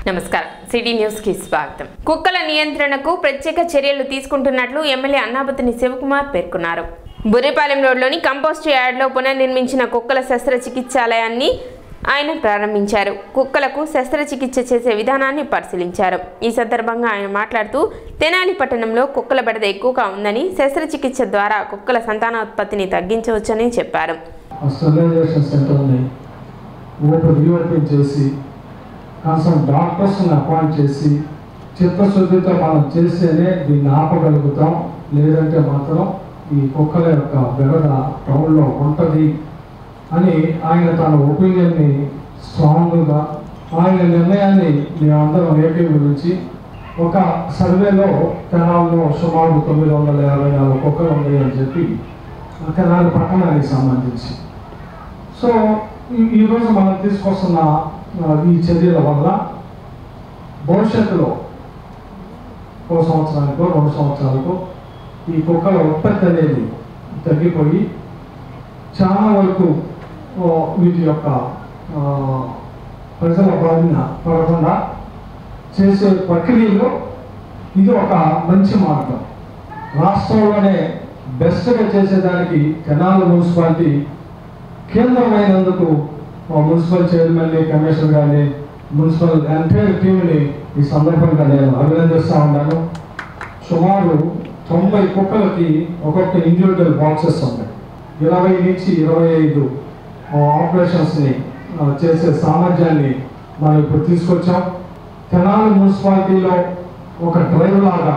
నమస్కారం city news కి స్వాగతం కుక్కల నియంత్రణకు ప్రత్యేక చర్యలు తీసుకుంటున్నట్లు ఎమ్మెల్యే అన్నాపతిని శివకుమార్ పేర్కొన్నారు బుర్రిపాలెం రోడ్లోని కంపోస్ట్ యార్డ్లో పునర్నిర్మించిన కుక్కల శస్త్రచికిత్సాలయాన్ని ఆయన ప్రారంభించారు కుక్కలకు శస్త్రచికిత్స చేసే విధానాన్ని పరిశీలించారు ఈ సందర్భంగా ఆయన మాట్లాడుతూ తెనాలి పట్టణంలో కుక్కల బెడద ఎక్కువగా ఉందని శస్త్రచికిత్స ద్వారా కుక్కల సంతానోత్పత్తిని తగ్గించవచ్చని చెప్పారు స్టెరిలైజేషన్ సెంటర్ని ఓపెన్ రీఓపెన్ చేసి కాసం డాక్టర్స్ని అపాయింట్ చేసి చిత్తశుద్ధితో మనం చేస్తేనే దీన్ని ఆపగలుగుతాం లేదంటే మాత్రం ఈ కుక్కల యొక్క బెడద టౌన్లో ఉంటుంది అని ఆయన తన ఒపీనియన్ని స్ట్రాంగ్గా ఆయన నిర్ణయాన్ని మేమందరం ఏకీభవించి ఒక సర్వేలో తెనాల్లో సుమారు తొమ్మిది వందల యాభై నాలుగు కుక్కలు ఉన్నాయి అని చెప్పి తెనాలి పట్టణానికి సంబంధించి సో ఈ- ఈరోజు మనం తీసుకొస్తున్న ఆ, ఈ చర్యల వల్ల భవిష్యత్తులో ఒక సంవత్సరానికో రెండు సంవత్సరాలకు ఈ కుక్కల ఉత్పత్తి అనేది తగ్గిపోయి చాలా వరకు ఆ, వీటి యొక్క ఆ, ప్రజల బారిన పడకుండా చేసే ప్రక్రియలో ఇది ఒక మంచి మార్గం రాష్ట్రంలోనే బెస్ట్గా చేసేదానికి తెనాలి మున్సిపాలిటీ కేంద్రమైనందుకు మా మున్సిపల్ చైర్మన్ని కమిషనర్ గారిని మున్సిపల్ ఎంటైర్ టీంని ఈ సందర్భంగా నేను అభినందిస్తూ ఉన్నాను సుమారు తొంభై కుక్కలకి ఒక్కొక్క ఇండివిజువల్ బాక్సెస్ ఉన్నాయి ఇరవై నుంచి ఇరవై ఐదు ఆపరేషన్స్ని ఆ, చేసే సామర్థ్యాన్ని మనం ఇప్పుడు తీసుకొచ్చాం తెనాలి మున్సిపాలిటీలో ఒక డ్రైవ్ లాగా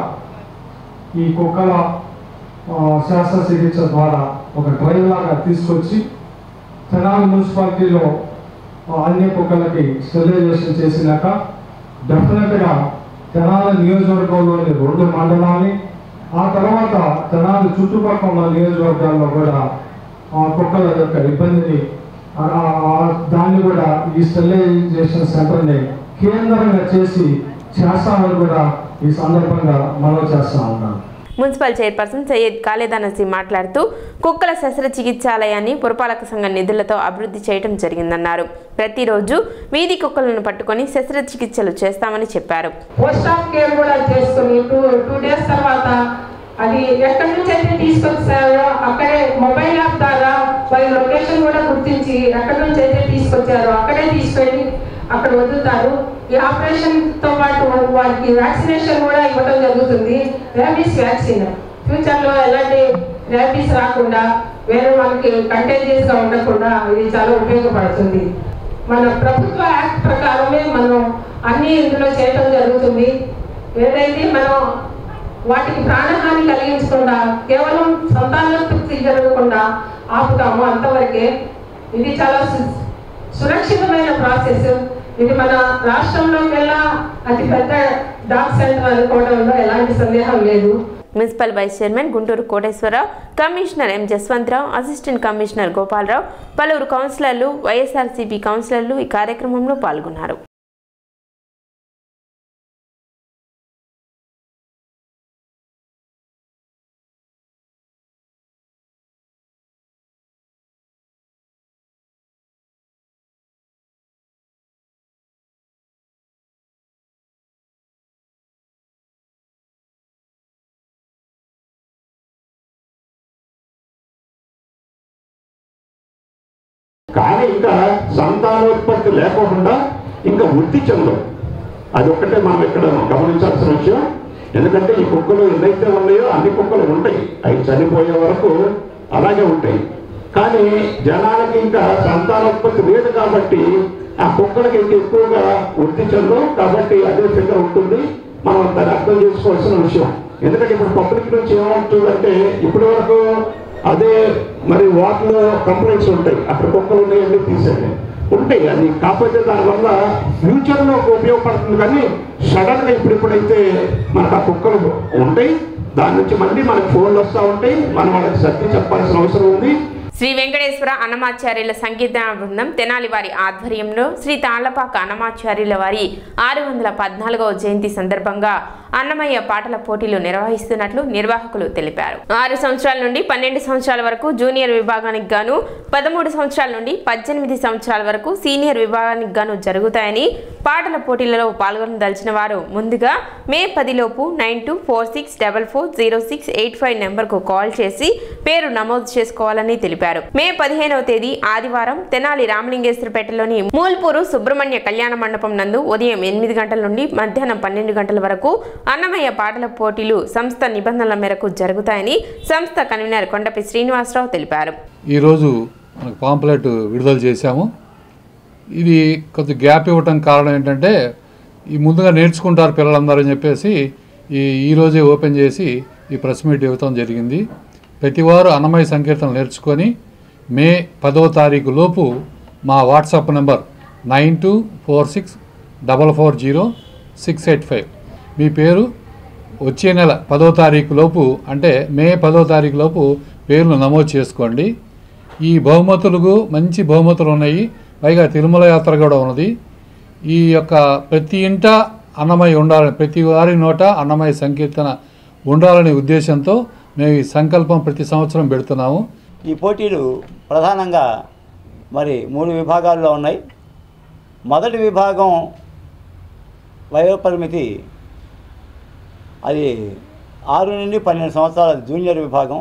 ఈ కుక్కల ఆ, శస్త్రచికిత్స ద్వారా ఒక డ్రైవ్ లాగా తీసుకొచ్చి తెనాలి మున్సిపాలిటీలో ఆ, అన్ని కుక్కలకి స్టెరిలైజేషన్ చేసినాక డెఫినెట్గా తెనాలి నియోజకవర్గంలోని రెండు మండలాన్ని ఆ తర్వాత తెనాలి చుట్టుపక్కల ఉన్న నియోజకవర్గాల్లో కూడా ఆ కుక్కల యొక్క ఇబ్బందిని ఆ- ఆ- ఆ దాన్ని కూడా ఈ స్టెరిలైజేషన్ సెంటర్ని కేంద్రంగా చేసి చేస్తామని కూడా ఈ సందర్భంగా మనం చేస్తా ఉన్నాను మున్సిపల్ చైర్పర్సన్ సయ్యద్ ఖాళీదా నసీం మాట్లాడుతూ కుక్కల శస్త్రచికిత్సాలయాన్ని పురపాలక సంఘం నిధులతో అభివృద్ధి చేయడం జరిగిందన్నారు ప్రతిరోజు వీధి కుక్కలను పట్టుకొని శస్త్రచికిత్సలు చేస్తామని చెప్పారు పోస్ట్ ఆఫ్ కేర్ కూడా చేసుకుని టూ టూ డేస్ తర్వాత అది ఎక్కడి నుంచి అయితే తీసుకొచ్చారో అక్కడే మొబైల్ యాప్ ద్వారా వారి లొకేషన్ కూడా గుర్తించి ఎక్కడి నుంచి అయితే తీసుకొచ్చారో అక్కడే తీసుకెళ్ళి అక్కడ వదులుతారు ఈ ఆపరేషన్ తో పాటు వారికి వ్యాక్సినేషన్ కూడా ఇవ్వడం జరుగుతుంది ర్యాబీస్ వ్యాక్సిన్ ఫ్యూచర్ లో ఎలాంటి ర్యాబీస్ రాకుండా వేరే వాళ్ళకి కంటేజియస్ గా ఉండకుండా ఇది చాలా ఉపయోగపడుతుంది మన ప్రభుత్వ యాక్ట్ ప్రకారమే మనం అన్ని ఇందులో చేయడం జరుగుతుంది ఏదైతే మనం వాటికి ప్రాణహాని కలిగించకుండా కేవలం సంతానోత్పత్తి జరగకుండా ఆపుతామో అంతవరకే ఇది చాలా సు- సురక్షితమైన ప్రాసెస్ ఇది మన రాష్ట్రంలోకెల్లా అతి పెద్ద డాక్ సెంటర్ అనుకోవడంలో ఎలాంటి సందేహం లేదు municipal vice chairman Guntur Koteswararao commissioner M Jaswantharao assistant commissioner Gopalarao పలువురు కౌన్సిలర్లు వైఎస్ఆర్సీపీ కౌన్సిలర్లు ఈ కార్యక్రమంలో పాల్గొన్నారు కానీ ఇంకా సంతానోత్పత్తి లేకుండా ఇంకా వృద్ధి చెందవు అది ఒక్కటే మనం ఇక్కడ గమనించాల్సిన విషయం ఎందుకంటే ఈ కుక్కలు ఎన్నైతే ఉన్నాయో అన్ని కుక్కలు ఉంటాయి అవి చనిపోయే వరకు అలాగే ఉంటాయి కానీ జనాలకి ఇంకా సంతానోత్పత్తి లేదు కాబట్టి ఆ కుక్కలకి ఇంకా ఎక్కువగా వృద్ధి చెందవు కాబట్టి అదే ఫిగర్ ఉంటుంది మనం దాన్ని అర్థం చేసుకోవాల్సిన విషయం ఎందుకంటే ఇప్పుడు పబ్లిక్ నుంచి ఏమవుతుందంటే ఇప్పటి వరకు అదే మరి వాటిలో కంప్లైంట్స్ ఉంటాయి అక్కడ కుక్కలు ఉన్నాయండి తీసేయండి ఉంటాయి అది కాకపోతే దానివల్ల ఫ్యూచర్లో ఉపయోగపడుతుంది కానీ సడన్గా ఇప్పుడు ఇప్పుడైతే మనకు ఆ కుక్కలు ఉంటాయి దాని నుంచి మళ్ళీ మనకి ఫోన్లు వస్తూ ఉంటాయి మనం వాళ్ళకి సర్ది చెప్పాల్సిన అవసరం ఉంది శ్రీ వెంకటేశ్వర అన్నమాచార్యుల సంకీర్తన బృందం తెనాలి వారి ఆధ్వర్యంలో శ్రీ తాళ్లపాక అన్నమాచార్యుల వారి ఆరు వందల పద్నాలుగవ జయంతి సందర్భంగా అన్నమయ్య పాటల పోటీలు నిర్వహిస్తున్నట్లు నిర్వాహకులు తెలిపారు ఆరు సంవత్సరాల నుండి పన్నెండు సంవత్సరాల వరకు జూనియర్ విభాగానికి గాను పదమూడు సంవత్సరాల నుండి పద్దెనిమిది సంవత్సరాల వరకు సీనియర్ విభాగానికి గాను జరుగుతాయని పాటల పోటీలలో పాల్గొనదలిచిన వారు ముందుగా మే పదిలోపు nine two four six double four zero six eight five నెంబర్కు కాల్ చేసి పేరు నమోదు చేసుకోవాలని తెలిపారు మే పదిహేనవ తేదీ ఆదివారం తెనాలి రామలింగేశ్వరపేటలోని మూల్పూరు సుబ్రహ్మణ్య కళ్యాణ మండపం నందు ఉదయం ఎనిమిది గంటల నుండి మధ్యాహ్నం పన్నెండు గంటల వరకు అన్నమయ్య పాటల పోటీలు సంస్థ నిబంధనల మేరకు జరుగుతాయని సంస్థ కన్వీనర్ కొండపి శ్రీనివాసరావు తెలిపారు ఈరోజు మనకు పాంప్లెట్ విడుదల చేశాము ఇది కొద్ది గ్యాప్ ఇవ్వటం కారణం ఏంటంటే ఈ ముందుగా నేర్చుకుంటారు పిల్లలందరూ అని చెప్పేసి ఈ ఈరోజే ఓపెన్ చేసి ఈ ప్రెస్ మీట్ ఇవ్వటం జరిగింది ప్రతివారు అన్నమయ్య సంకీర్తనలు నేర్చుకొని మే పదవ తారీఖు లోపు మా WhatsApp number nine two four six double four zero six eight five మీ పేరు వచ్చే నెల పదో తారీఖు లోపు అంటే మే పదో తారీఖు లోపు పేర్లు నమోదు చేసుకోండి ఈ బహుమతులకు మంచి బహుమతులు ఉన్నాయి పైగా తిరుమల యాత్ర కూడా ఉన్నది ఈ యొక్క ప్రతి ఇంట అన్నమయ్య ఉండాలని ప్రతి వారి నోట అన్నమయ్య సంకీర్తన ఉండాలనే ఉద్దేశంతో మేము ఈ సంకల్పం ప్రతి సంవత్సరం పెడుతున్నాము ఈ పోటీలు ప్రధానంగా మరి మూడు విభాగాల్లో ఉన్నాయి మొదటి విభాగం వయోపరిమితి అది ఆరు నుండి పన్నెండు సంవత్సరాల జూనియర్ విభాగం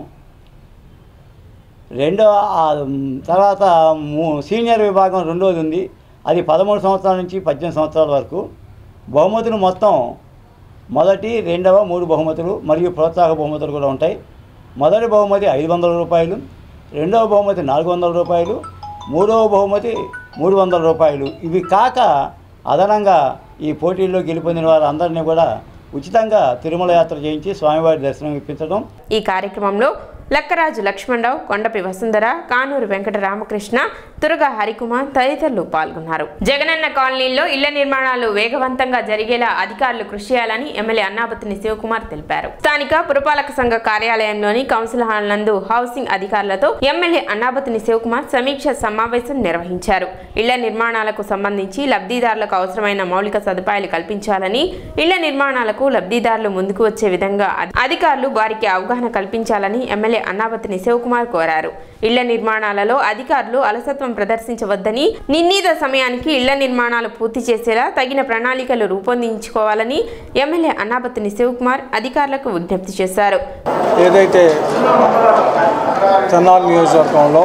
రెండో ఆ, మ్, తర్వాత మూ- సీనియర్ విభాగం రెండోది ఉంది అది పదమూడు సంవత్సరాల నుంచి పద్దెనిమిది సంవత్సరాల వరకు బహుమతులు మొత్తం మొదటి రెండవ మూడు బహుమతులు మరియు ప్రోత్సాహ బహుమతులు కూడా ఉంటాయి మొదటి బహుమతి ఐదు వందల రూపాయలు రెండవ బహుమతి నాలుగు వందల రూపాయలు మూడవ బహుమతి మూడు వందల రూపాయలు ఇవి కాక అదనంగా ఈ పోటీల్లో గెలుపొందిన వారందరినీ కూడా ఉచితంగా తిరుమల యాత్ర చేయించి స్వామివారి దర్శనం ఇప్పించడం ఈ కార్యక్రమంలో లక్కరాజు లక్ష్మణరావు కొండపి వసుంధర కానూరు వెంకట రామకృష్ణ తురగా హరికుమార్ తదితరులు పాల్గొన్నారు జగనన్న కాలనీలో ఇళ్ల నిర్మాణాలు వేగవంతంగా జరిగేలా అధికారులు కృషి చేయాలని ఎమ్మెల్యే అన్నాపతిని శివకుమార్ తెలిపారు స్థానిక పురపాలక సంఘ కార్యాలయంలోని కౌన్సిల్ హాల్ నందు హౌసింగ్ అధికారులతో ఎమ్మెల్యే అన్నాపతిని శివకుమార్ సమీక్ష సమావేశం నిర్వహించారు ఇళ్ల నిర్మాణాలకు సంబంధించి లబ్ధిదారులకు అవసరమైన మౌలిక సదుపాయాలు కల్పించాలని ఇళ్ల నిర్మాణాలకు లబ్ధిదారులు ముందుకు వచ్చే విధంగా అధి- అధికారులు వారికి అవగాహన కల్పించాలని ఎమ్మెల్యే అన్నాపతిని శివకుమార్ కోరారు ఇళ్ల నిర్మాణాలలో అధికారులు అలసత్వం ప్రదర్శించవద్దని నిర్ణీత సమయానికి ఇళ్ల నిర్మాణాలు పూర్తి చేసేలా తగిన ప్రణాళికలు రూపొందించుకోవాలని ఎమ్మెల్యే అన్నాపతిని శివకుమార్ అధికారులకు విజ్ఞప్తి చేశారు ఏదైతే తెనాలి నియోజకవర్గంలో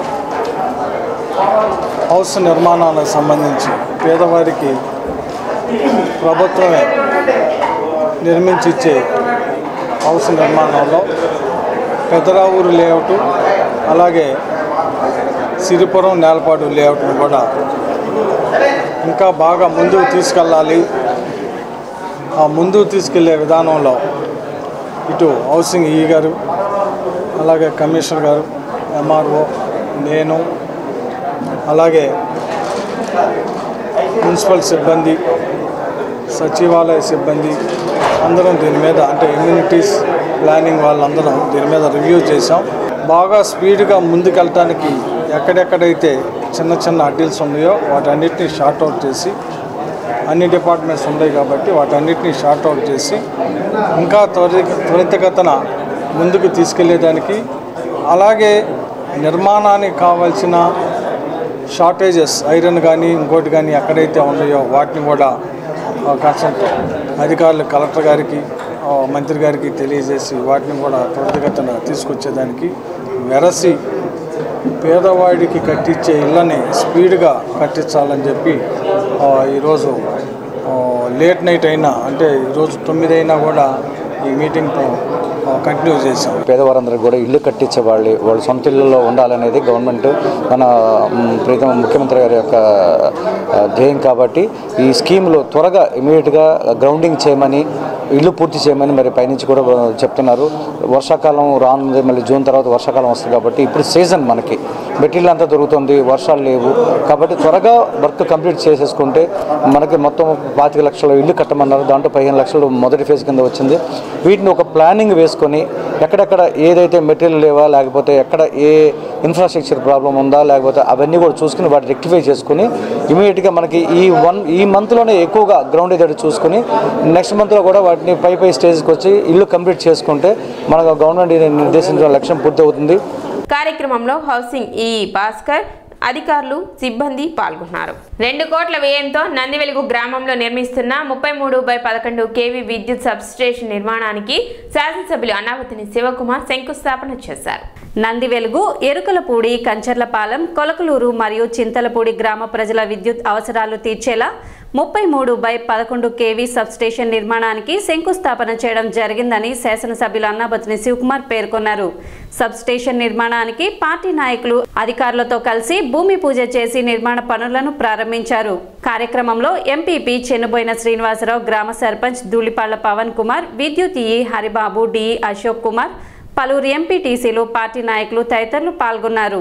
హౌస్ నిర్మాణాలకు సంబంధించి పేదవారికి ప్రభుత్వమే నిర్మించిచ్చే హౌస్ నిర్మాణంలో పెద్దరావూరు లేఅవుట్ అలాగే సిరిపురం నేలపాడు లేఅవుట్ను కూడా ఇంకా బాగా ముందుకు తీసుకెళ్ళాలి ఆ ముందుకు తీసుకెళ్లే విధానంలో ఇటు హౌసింగ్ ఈ గారు అలాగే కమిషనర్ గారు ఎంఆర్ఓ నేను అలాగే మున్సిపల్ సిబ్బంది సచివాలయ సిబ్బంది అందరం దీని మీద అంటే ఇమ్యూనిటీస్ ప్లానింగ్ వాళ్ళందరం దీని మీద రివ్యూ చేసాం బాగా స్పీడ్గా ముందుకెళ్ళటానికి ఎక్కడెక్కడైతే చిన్న చిన్న అడ్డీల్స్ ఉన్నాయో వాటన్నిటిని షార్ట్ అవుట్ చేసి అన్ని డిపార్ట్మెంట్స్ ఉన్నాయి కాబట్టి వాటన్నిటిని షార్ట్ అవుట్ చేసి ఇంకా త్వరి త్వరితగతన ముందుకు తీసుకెళ్లేదానికి అలాగే నిర్మాణానికి కావాల్సిన షార్టేజెస్ ఐరన్ కానీ ఇంకోటి కానీ ఎక్కడైతే ఉన్నాయో వాటిని కూడా కన్సల్ట్ అధికారులు కలెక్టర్ గారికి ఆ, మంత్రి గారికి తెలియజేసి వాటిని కూడా త్వరితగతన తీసుకొచ్చేదానికి వెరసి పేదవాడికి కట్టించే ఇళ్ళని స్పీడ్గా కట్టించాలని చెప్పి ఆ, ఈరోజు ఆ, లేట్ నైట్ అయినా అంటే ఈరోజు తొమ్మిది అయినా కూడా ఈ మీటింగ్తో కంటిన్యూ చేశాం పేదవారందరూ కూడా ఇల్లు కట్టించే వాళ్ళు వాళ్ళ సొంత ఇళ్ళలో ఉండాలనేది గవర్నమెంట్ మన మ్, ప్రీతమ ముఖ్యమంత్రి గారి యొక్క ఆ, ధ్యేయం కాబట్టి ఈ స్కీమ్లో త్వరగా ఇమీడియట్గా గ్రౌండింగ్ చేయమని ఇల్లు పూర్తి చేయమని మరి పైనుంచి కూడా ఆ, చెప్తున్నారు వర్షాకాలం రానుంది మళ్ళీ జూన్ తర్వాత వర్షాకాలం వస్తుంది కాబట్టి ఇప్పుడు సీజన్ మనకి మెటీరియల్ అంతా దొరుకుతుంది వర్షాలు లేవు కాబట్టి త్వరగా వర్క్ కంప్లీట్ చేసేసుకుంటే మనకి మొత్తం పాతిక లక్షల ఇల్లు కట్టమన్నారు దాంట్లో పదిహేను లక్షలు మొదటి ఫేజ్ కింద వచ్చింది వీటిని ఒక ప్లానింగ్ వేసుకొని ఎక్కడెక్కడ ఏదైతే మెటీరియల్ లేవా లేకపోతే ఎక్కడ ఏ ఇన్ఫ్రాస్ట్రక్చర్ ప్రాబ్లం ఉందా లేకపోతే అవన్నీ కూడా చూసుకుని వాటి రెక్టిఫై చేసుకుని ఇమీడియట్గా మనకి ఈ వన్ ఈ మంత్లోనే ఎక్కువగా గ్రౌండ్ ఏదైతే చూసుకుని నెక్స్ట్ మంత్లో కూడా వాటిని పై పై స్టేజ్కి వచ్చి ఇల్లు కంప్లీట్ చేసుకుంటే మనకు గవర్నమెంట్ నిర్దేశించిన లక్ష్యం పూర్తి అవుతుంది కార్యక్రమంలో హౌసింగ్ ఈ భాస్కర్ అధికారులు సిబ్బంది పాల్గొన్నారు రెండు కోట్ల వ్యయంతో నందివెలుగు గ్రామంలో నిర్మిస్తున్న ముప్పై మూడు బై పదకొండు కేవీ విద్యుత్ సబ్స్టేషన్ నిర్మాణానికి శాసనసభ్యులు అనావతిని శివకుమార్ శంకుస్థాపన చేశారు నంది వెలుగు ఎరుకలపూడి కంచర్లపాలెం కొలకలూరు మరియు చింతలపూడి గ్రామ ప్రజల విద్యుత్ అవసరాలు తీర్చేలా ముప్పై మూడు బై పదకొండు కేవీ సబ్స్టేషన్ నిర్మాణానికి శంకుస్థాపన చేయడం జరిగిందని శాసనసభ్యులు అన్నాబతిని శివకుమార్ పేర్కొన్నారు సబ్స్టేషన్ నిర్మాణానికి పార్టీ నాయకులు అధికారులతో కలిసి భూమి పూజ చేసి నిర్మాణ పనులను ప్రారంభించారు కార్యక్రమంలో ఎంపీపీ చెన్నుబోయిన శ్రీనివాసరావు గ్రామ సర్పంచ్ ధూళిపాళ్ల పవన్ కుమార్ విద్యుత్ ఈ హరిబాబు డి అశోక్ కుమార్ పలువురు ఎంపీటీసీలు పార్టీ నాయకులు తదితరులు పాల్గొన్నారు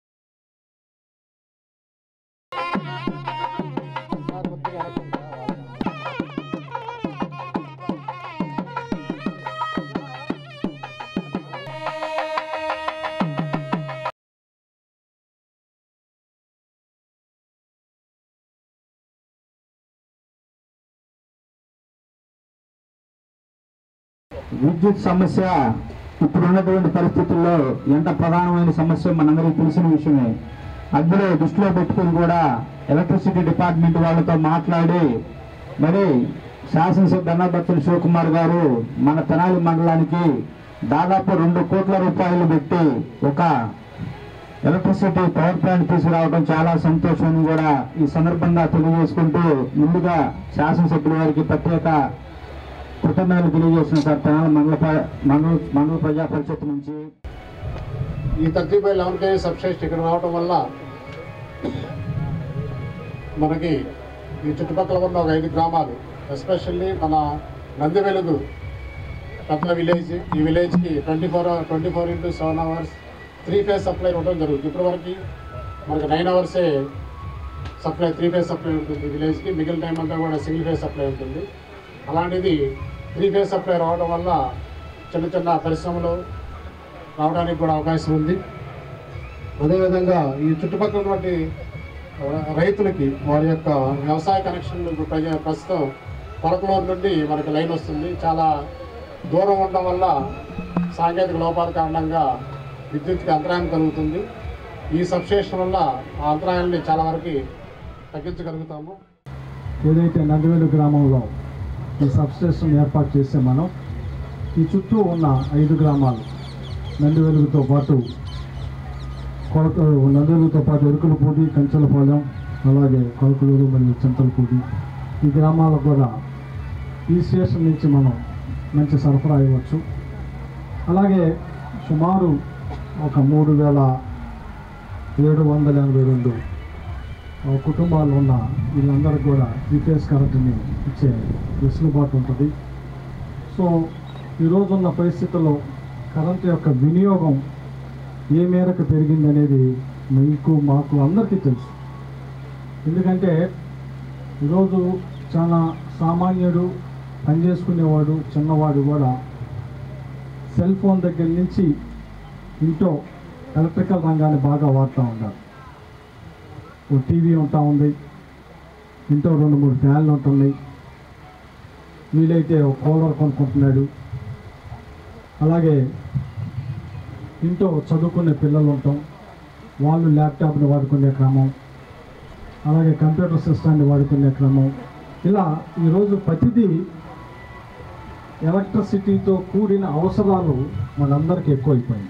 విద్యుత్ సమస్య ఇప్పుడున్నటువంటి పరిస్థితుల్లో ఎంత ప్రధానమైన సమస్య మనందరికీ తెలిసిన విషయమే అందులో దృష్టిలో పెట్టుకుని కూడా ఎలక్ట్రిసిటీ డిపార్ట్మెంట్ వాళ్ళతో మాట్లాడి మరి శాసనసభ ధనభత్తుల శివకుమార్ గారు మన తెనాలి మండలానికి దాదాపు రెండు కోట్ల రూపాయలు పెట్టి ఒక ఎలక్ట్రిసిటీ పవర్ ప్లాంట్ తీసుకురావడం చాలా సంతోషం అని కూడా ఈ సందర్భంగా తెలియజేసుకుంటూ ముందుగా శాసనసభ్యుల వారికి ప్రత్యేక కృతజ్ఞతలు తెలియజేసిన సార్ తెనాలి మండల ప- మండల మండల ప్రజా పరిషత్ నుంచి ఈ thirty by eleven KV substation ఇక్కడ రావడం వల్ల మనకి ఈ చుట్టుపక్కల ఉన్న ఒక ఐదు గ్రామాలు ఎస్పెషల్లీ మన నంది వెలుగు పెద్ద విలేజ్ ఈ విలేజ్కి twenty four twenty four into seven hours three phase supply ఇవ్వడం జరుగుతుంది ఇప్పటివరకు మనకి నైన్ అవర్సే సప్లై త్రీ ఫేజ్ సప్లై ఉంటుంది విలేజ్కి మిగిలిన టైం అంతా కూడా సింగిల్ ఫేజ్ సప్లై ఉంటుంది అలాంటిది త్రీ ఫేజ్ సప్లై రావడం వల్ల చిన్న చిన్న పరిశ్రమలు రావడానికి కూడా అవకాశం ఉంది అదేవిధంగా ఈ చుట్టుపక్కల ఉన్నటువంటి ఆ, రైతులకి వారి యొక్క వ్యవసాయ కనెక్షన్లు ఇప్పుడు ప్రజ- ప్రస్తుతం కొలకలూరు నుండి మనకి లైన్ వస్తుంది చాలా దూరం ఉండడం వల్ల సాంకేతిక లోపాల కారణంగా విద్యుత్కి అంతరాయం కలుగుతుంది ఈ సబ్స్టేషన్ వల్ల ఆ అంతరాయాన్ని చాలా వరకు తగ్గించగలుగుతాము ఏదైతే నందివేలు గ్రామంలో ఈ సబ్స్టేషన్ ఏర్పాటు చేసే మనం ఈ చుట్టూ ఉన్న ఐదు గ్రామాలు నందివెలుగుతో పాటు కొలక నందివెలుగుతో పాటు ఎరుకలపూడి కంచెలపాలెం అలాగే కొలకలూరు మరియు చింతలపూడి ఈ గ్రామాలకు కూడా ఈ స్టేషన్ నుంచి మనం మంచి సరఫరా ఇవ్వచ్చు అలాగే సుమారు ఒక మూడు వేల ఏడు వందల ఎనభై రెండు ఆ కుటుంబాలు ఉన్న వీళ్ళందరికీ కూడా రీఫేస్ కరెంట్ని ఇచ్చే వెసులుబాటు ఉంటుంది సో ఈరోజు ఉన్న పరిస్థితుల్లో కరెంట్ యొక్క వినియోగం ఏ మేరకు పెరిగింది అనేది మీకు మాకు అందరికీ తెలుసు ఎందుకంటే ఈరోజు చాలా సామాన్యుడు పనిచేసుకునేవాడు చిన్నవాడు కూడా సెల్ ఫోన్ దగ్గర నుంచి ఇంట్లో ఎలక్ట్రికల్ రంగాన్ని బాగా వాడుతూ ఉంటారు ఓ టీవీ ఉంటా ఉంది ఇంట్లో రెండు మూడు ఫ్యాన్లు ఉంటున్నాయి వీలైతే ఒక కూలర్ కొనుక్కుంటున్నాడు అలాగే ఇంట్లో చదువుకునే పిల్లలు ఉంటాం వాళ్ళు ల్యాప్టాప్ని వాడుకునే క్రమం అలాగే కంప్యూటర్ సిస్టాన్ని వాడుకునే క్రమం ఇలా ఈరోజు ప్రతిదీ ఎలక్ట్రిసిటీతో కూడిన అవసరాలు మనందరికీ ఎక్కువైపోయాయి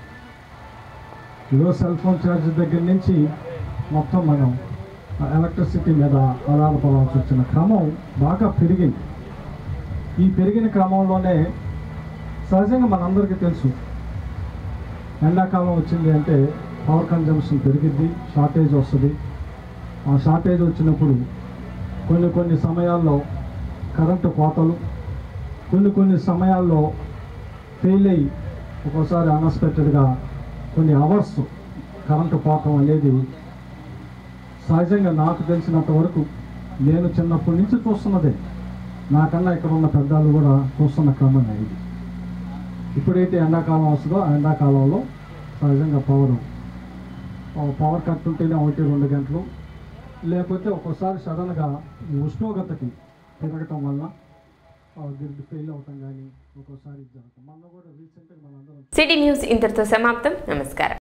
ఈరోజు సెల్ ఫోన్ ఛార్జ్ దగ్గర నుంచి మొత్తం మనం ఆ ఎలక్ట్రిసిటీ మీద ఆధారపడాల్సి వచ్చిన క్రమం బాగా పెరిగింది ఈ పెరిగిన క్రమంలోనే సహజంగా మనందరికీ తెలుసు ఎండాకాలం వచ్చింది అంటే పవర్ కన్జంప్షన్ పెరిగిద్ది షార్టేజ్ వస్తుంది ఆ షార్టేజ్ వచ్చినప్పుడు కొన్ని కొన్ని సమయాల్లో కరెంటు కోతలు కొన్ని కొన్ని సమయాల్లో ఫెయిల్ అయ్యి ఒక్కోసారి అన్ఎక్స్పెక్టెడ్గా కొన్ని అవర్స్ కరెంటు పోవటం అనేది సహజంగా నాకు తెలిసినంత వరకు నేను చిన్నప్పటి నుంచి చూస్తున్నదే నాకన్నా ఇక్కడ ఉన్న పెద్దలు కూడా చూస్తున్న క్రమం ఇది ఎప్పుడైతే ఎండాకాలం వస్తుందో ఆ ఎండాకాలంలో సహజంగా పవర్ పవర్ కట్ ఉంటేనే ఒకటి రెండు గంటలు లేకపోతే ఒక్కోసారి సడన్గా ఈ ఉష్ణోగ్రతకి పెరగటం వల్ల గ్రిడ్ ఫెయిల్ అవటం కానీ ఒక్కోసారి జరుగుతుంది మొన్న కూడా రీసెంట్గా మనందరం సిటీ న్యూస్ ఇంతటితో సమాప్తం నమస్కారం